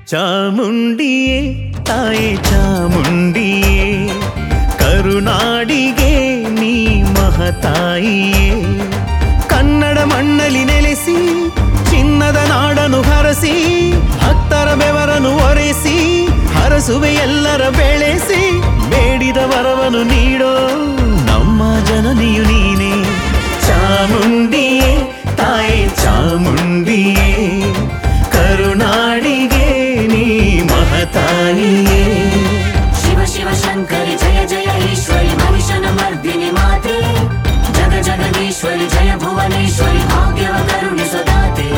ಚಾಮುಂಡಿಯೇ ತಾಯಿ ಚಾಮುಂಡಿಯೇ ಕರುನಾಡಿಗೆ ನೀ ಮಹತಾಯಿಯೇ ಕನ್ನಡ ಮಣ್ಣಲ್ಲಿ ನೆಲೆಸಿ ಚಿನ್ನದ ನಾಡನು ಹರಸಿ ಭಕ್ತರ ಬೆವರನು ಒರೆಸಿ ಹರಸುವೆ ಎಲ್ಲರ ಬೆಳೆಸಿ ಬೇಡಿದ ವರವನು ನೀಡೋ ನಮ್ಮ ಜನನಿಯು ನೀನೇ ಚಾಮುಂಡಿಯೇ ತಾಯಿ ಚಾಮುಂಡಿಯೇ ಕರುನಾಡಿಗೆ ನೀ ಮಹತಾಯಿಯೇ ಶಿವ ಶಿವ ಶಂಕರಿ ಜಯ ಜಯ ಈಶ್ವರಿ ಮಹಿಷನ ಮರ್ದಿನಿ ಮಾತೆ ಜಗ ಜಗದೀಶ್ವರಿ ಜಯ ಭುವನೇಶ್ವರಿ ಭಾಗ್ಯವ ಕರುಣಿಸುತ್ತಾತೆ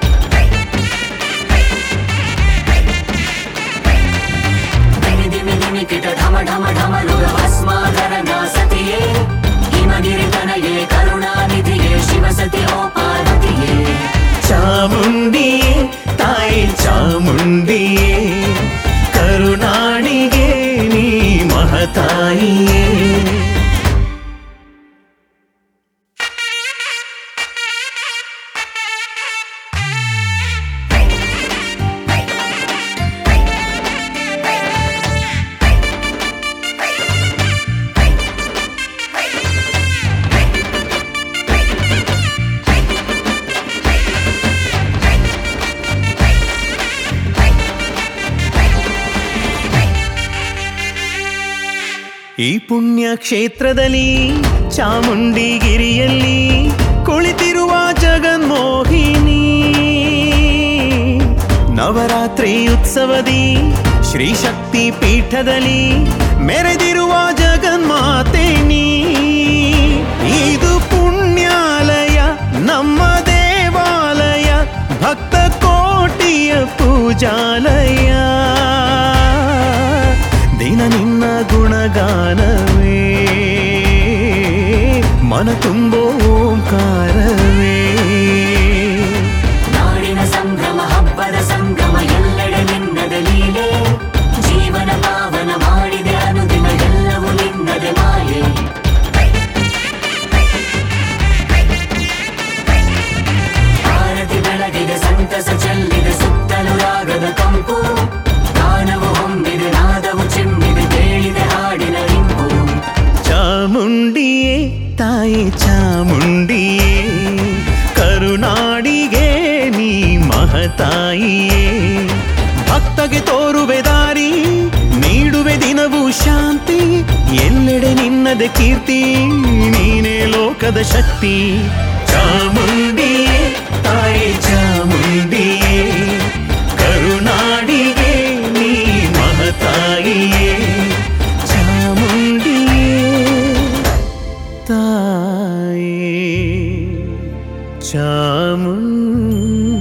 ದಿಮಿ ದಿಮಿ ದಿಮಿ ಕಿಟ ಢಮ ಢಮ ಢಮರುಗ ಭಸ್ಮಾಧರನ ಸತಿಯೇ ಹಿಮಗಿರಿ ತನಯೇ ಕರುಣಾನಿಧಿಯೇ ಶಿವಸತಿ ಓ ಪಾರ್ವತಿಯೇ ಚಾಮುಂಡಿಯೇ ತಾಯಿ ಚಾಮುಂಡಿಯೇ ಕರುನಾಡಿಗೆ ನೀ ಮಹತಾಯಿಯೇ ಈ ಪುಣ್ಯ ಕ್ಷೇತ್ರದಲ್ಲಿ ಚಾಮುಂಡಿಗಿರಿಯಲ್ಲಿ ಕುಳಿತಿರುವ ಜಗನ್ಮೋಹಿನಿ ನವರಾತ್ರಿ ಉತ್ಸವದಿ ಶ್ರೀ ಶಕ್ತಿ ಪೀಠದಲ್ಲಿ ಮೆರೆದಿರುವ ಜಗನ್ಮಾತೆ ನೀ ಇದು ಪುಣ್ಯಾಲಯ ನಮ್ಮ ದೇವಾಲಯ ಭಕ್ತ ಕೋಟಿಯ ಪೂಜಾಲಯ ದಿನ ನಿನ್ನ ಗುಣಗಾನವೇ ಮನ ತುಂಬೋ ಓಂಕಾರವೇ ನಾಡಿನ ಸಂಭ್ರಮ ಹಬ್ಬದ ಸಂಗಮ ಎಲ್ಲೆಡೆ ನಿನ್ನದ ಲೀಲೆ ಜೀವನ ಪಾವನ ಮಾಡಿದೆ ಅನುದಿನ ಎಲ್ಲವೂ ನಿನ್ನದೆ ಮಾಯೆ ಆರತಿ ಬೆಳಗಿದೆ ಸಂತಸ ಚೆಲ್ಲಿದೆ ಸುತ್ತಲೂ ರಾಗದ ಕಂಪು ಗಾನವು ಹೊಮ್ಮಿದೆ ನಾದವು ಚಿಮ್ಮಿದೆ ಕೇಳಿದೆ ಹಾಡಿನ ಇಂಪು ಚಾಮುಂಡಿಯೇ ತಾಯಿ ಚಾಮುಂಡಿಯೇ ಕರುನಾಡಿಗೆ ನೀ ಮಹತಾಯಿಯೇ ಭಕ್ತಗೆ ತೋರುವೆ ದಾರಿ ನೀಡುವೆ ದಿನವೂ ಶಾಂತಿ ಎಲ್ಲೆಡೆ ನಿನ್ನದ ಕೀರ್ತಿ ನೀನೇ ಲೋಕದ ಶಕ್ತಿ ಚಾಮುಂಡಿಯೇ ತಾಯಿ ಚಾಮುಂಡಿಯೇ ಕರುನಾಡಿಗೆ ನೀ ಮಹತಾಯಿಯೇ ಚಾಮುಂಡಿಯೇ ತಾಯೇ ಚಾಮುಂಡಿ